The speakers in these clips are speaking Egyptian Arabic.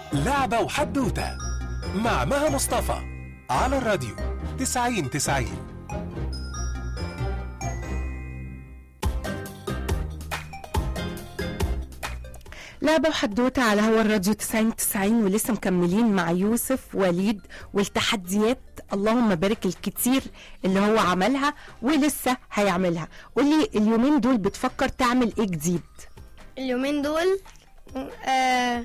لعبة وحدوتة مع مها مصطفى على الراديو 90 90 لعبة وحدوتة على هوا الراديو 90 90 ولسه مكملين مع يوسف وليد والتحديات اللهم بارك الكتير اللي هو عملها ولسه هيعملها قولي اليومين دول بتفكر تعمل ايه جديد اليومين دول آه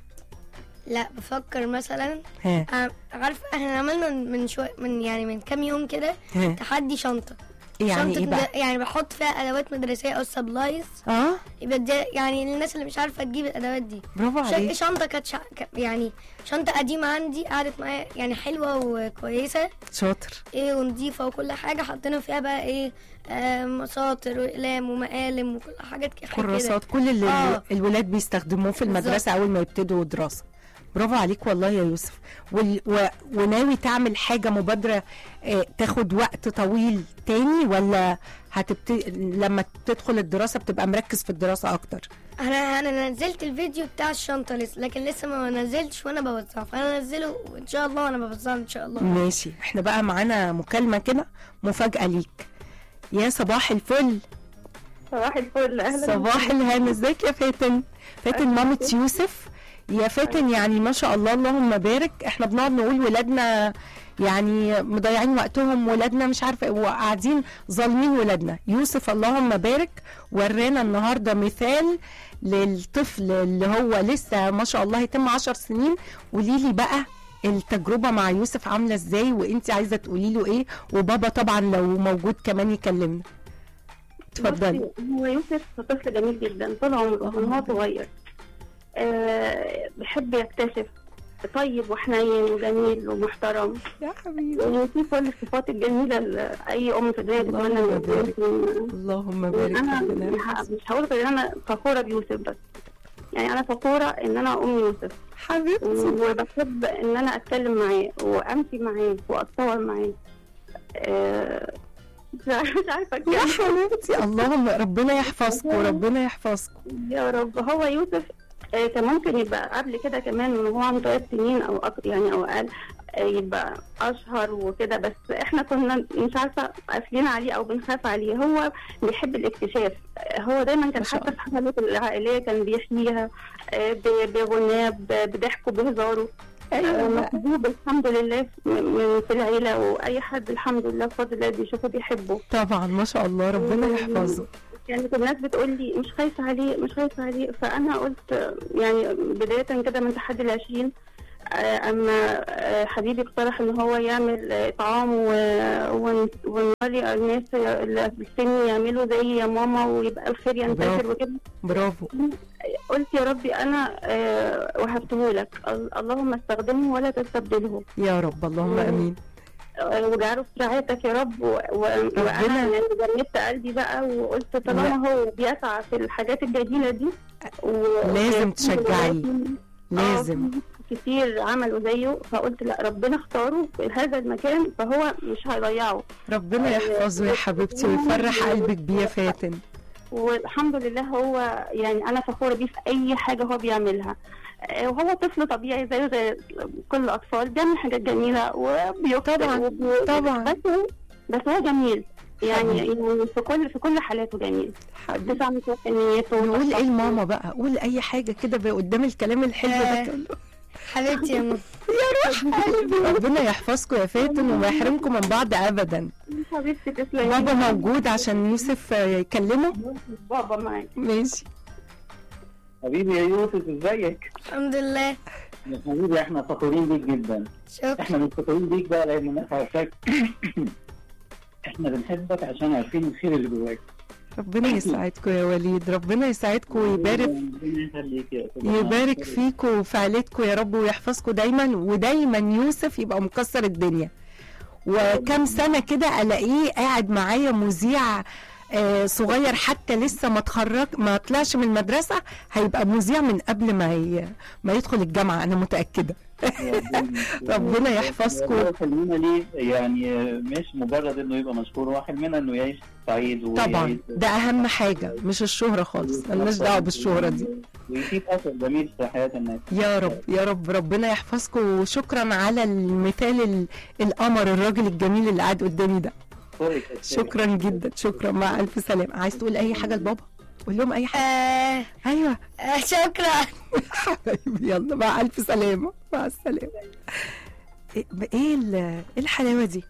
لا بفكر مثلا ها آه، عارفه احنا عملنا من شوي من يعني من كام يوم كده ها تحدي شنطه يعني شنطة ايه بقى مد- يعني بحط فيها ادوات مدرسيه او سبلايز اه يبقى دي يعني للناس اللي مش عارفه تجيب الادوات دي برافو شك- عليك شنطه كانت شع... ك- يعني شنطه قديمه عندي قعدت معايا يعني حلوه وكويسه شاطر ايه ونضيفه وكل حاجه حطينا فيها بقى ايه آه مساطر واقلام ومقالم وكل حاجات كده كراسات كل اللي آه. الولاد بيستخدموه في المدرسة أول ما يبتدوا دراسة برافو عليك والله يا يوسف وال... و... وناوي تعمل حاجة مبادرة آه، تاخد وقت طويل تاني ولا هتبت... لما تدخل الدراسة بتبقى مركز في الدراسة أكتر انا انا نزلت الفيديو بتاع الشنطه لسه لكن لسه ما نزلتش وانا بوزعه فانا انزله ان شاء الله وانا بوزعه ان شاء الله ماشي احنا بقى معانا مكالمة كده مفاجأة ليك يا صباح الفل صباح الفل اهلا صباح الهنا ازيك يا فاتن فاتن مامة يوسف يا فاتن يعني ما شاء الله اللهم بارك احنا بنقعد نقول ولادنا يعني مضيعين وقتهم ولادنا مش عارفه إيه، وقاعدين ظالمين ولادنا يوسف اللهم بارك ورانا النهارده مثال للطفل اللي هو لسه ما شاء الله يتم عشر سنين قولي لي بقى التجربه مع يوسف عامله ازاي وانت عايزه تقولي له ايه وبابا طبعا لو موجود كمان يكلمنا اتفضلي بصي، هو يوسف طفل جميل جدا طول عمره من هو صغير آه بيحب يكتشف طيب وحنين وجميل ومحترم يا حبيبي يعني في كل الصفات الجميله اللي اي ام في الدنيا تتمنى اللهم إن بارك. يكون- اللهم بارك انا ربنا مش يحفظك. ه- مش هقول غير إن انا فخوره بيوسف بس يعني انا فخوره ان انا ام يوسف حبيبتي وبحب ان انا اتكلم معاه وامشي معاه واتصور معاه آه، مش عارفه مش عارفه يا أتكلم. حبيبتي اللهم ربنا يحفظكم ربنا يحفظكم يا رب هو يوسف آه، كان ممكن يبقى قبل كده كمان من هو عنده ثلاث سنين او اكتر يعني او اقل آه، يبقى اشهر وكده بس احنا كنا مش عارفه قافلين عليه او بنخاف عليه هو بيحب الاكتشاف آه، هو دايما كان ما شاء حتى في حفلاته العائليه كان بيحييها آه، ب- بغناه ب- بضحكه بهزاره آه، محبوب الحمد لله م- م- في العيله واي حد الحمد لله بفضل الله بيشوفه بيحبه طبعا ما شاء الله ربنا يحفظه كانت الناس بتقول لي مش خايفة عليه مش خايفة عليه فأنا قلت آه، يعني بداية كده من تحدي العشرين آه، أما آه، حبيبي اقترح إن هو يعمل آه، إطعام و- ون- ونوري الناس اللي في السن يعملوا زي يا ماما ويبقى الخير ينتشر برافو. وكده برافو قلت يا ربي أنا آه، وهبته لك ال- اللهم استخدمه ولا تستبدله يا رب اللهم امين آه، واجعله في رعايتك يا رب و... و... وانا يعني جمدت قلبي بقى وقلت طالما هو بيسعى في الحاجات الجميله دي و... لازم تشجعيه. آه، لازم في كتير عملوا زيه فقلت لا ربنا اختاره في هذا المكان فهو مش هيضيعه ربنا يحفظه يا حبيبتي ويفرح قلبك بيه يا فاتن والحمد لله هو يعني انا فخوره بيه في اي حاجه هو بيعملها آه، وهو طفل طبيعي زيه زي كل الاطفال بيعمل حاجات جميله وبيخطئ طبعاً، وبي- طبعاً. بس هو بس هو جميل يعني يعني في كل في كل حالاته جميل حبيبي تسع نيته نقول ايه لماما بقى قول اي حاجه كده بقى قدام الكلام الحلو ده آه. كله حبيبتي يا ماما قلبي ربنا يحفظكم يا فاتن وما يحرمكم من بعض ابدا حبيبتي تسلمي بابا موجود عشان يوسف آه، يكلمه بابا معاك ماشي حبيبي يا يوسف ازيك؟ الحمد لله يا حبيبي احنا فخورين بيك جدا شكرا احنا مش فخورين بيك بقى لان الناس عارفاك احنا بنحبك عشان عارفين الخير اللي جواك ربنا يسعدكم يا وليد ربنا يسعدكم ويبارك ربنا يخليك يا أستاذ. يبارك فيكم وفي عيلتكم يا رب ويحفظكم دايما ودايما يوسف يبقى مكسر الدنيا وكم سنه كده الاقيه قاعد معايا مذيع آه صغير حتى لسه ما اتخرج ما طلعش من المدرسه هيبقى مذيع من قبل ما ي... ما يدخل الجامعه انا متاكده ربنا يحفظكم. هو حلمنا ليه يعني مش مجرد انه يبقى مشهور هو حلمنا انه يعيش سعيد طبعا ويعيش ده اهم حاجه مش الشهره خالص ملناش دعوه بالشهره دي ويسيب اثر جميل في حياه الناس يا رب يا رب ربنا يحفظكم وشكرا على المثال ال- القمر الراجل الجميل اللي قاعد قدامي ده شكرا جدا شكرا مع الف سلامه عايز تقول اي حاجه لبابا قول لهم اي حاجه آه ايوه آه شكرا حبايبي يلا مع الف سلامه مع السلامه ايه ايه ال- إيه الحلاوه دي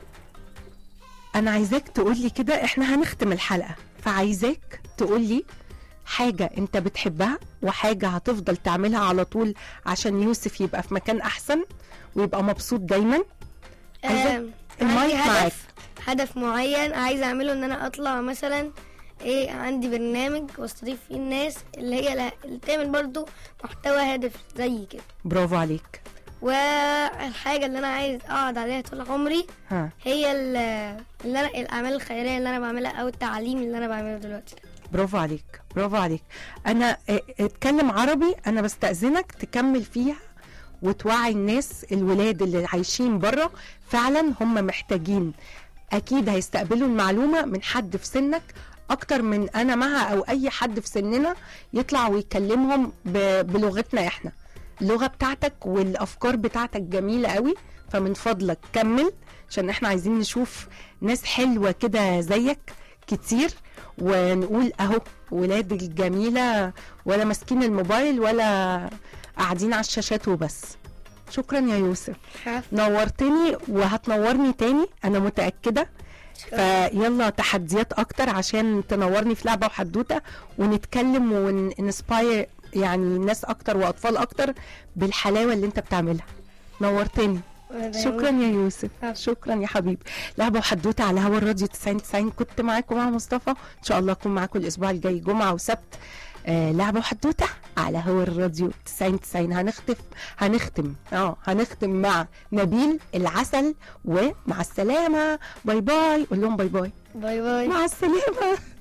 انا عايزاك تقول لي كده احنا هنختم الحلقه فعايزاك تقول لي حاجه انت بتحبها وحاجه هتفضل تعملها على طول عشان يوسف يبقى في مكان احسن ويبقى مبسوط دايما عايزة- آه المايك عندي معاك. هدف هدف معين عايزه اعمله ان انا اطلع مثلا ايه عندي برنامج واستضيف فيه الناس اللي هي لا- اللي تعمل برضو محتوى هادف زي كده برافو عليك والحاجه اللي انا عايز اقعد عليها طول عمري ها هي ال- اللي انا الاعمال الخيريه اللي انا بعملها او التعليم اللي انا بعمله دلوقتي برافو عليك برافو عليك انا اه، اتكلم عربي انا بستأذنك تكمل فيها وتوعي الناس الولاد اللي عايشين بره فعلا هم محتاجين اكيد هيستقبلوا المعلومه من حد في سنك اكتر من انا معها او اي حد في سننا يطلع ويكلمهم ب- بلغتنا احنا اللغه بتاعتك والافكار بتاعتك جميله قوي فمن فضلك كمل عشان احنا عايزين نشوف ناس حلوه كده زيك كتير ونقول اهو ولاد الجميله ولا ماسكين الموبايل ولا قاعدين على الشاشات وبس شكرا يا يوسف نورتني وهتنورني تاني انا متاكده فيلا تحديات اكتر عشان تنورني في لعبه وحدوته ونتكلم ونسباير يعني ناس اكتر واطفال اكتر بالحلاوه اللي انت بتعملها نورتني شكرا يا يوسف شكرا يا حبيبي لعبه وحدوته على هوا الراديو 90 90 كنت معاكم مع مصطفى ان شاء الله اكون معاكم الاسبوع الجاي جمعه وسبت آه لعبه وحدوته على هوا الراديو 90 90 هنختم هنختم اه هنختم مع نبيل العسل ومع السلامه باي باي قول لهم باي باي باي باي مع السلامه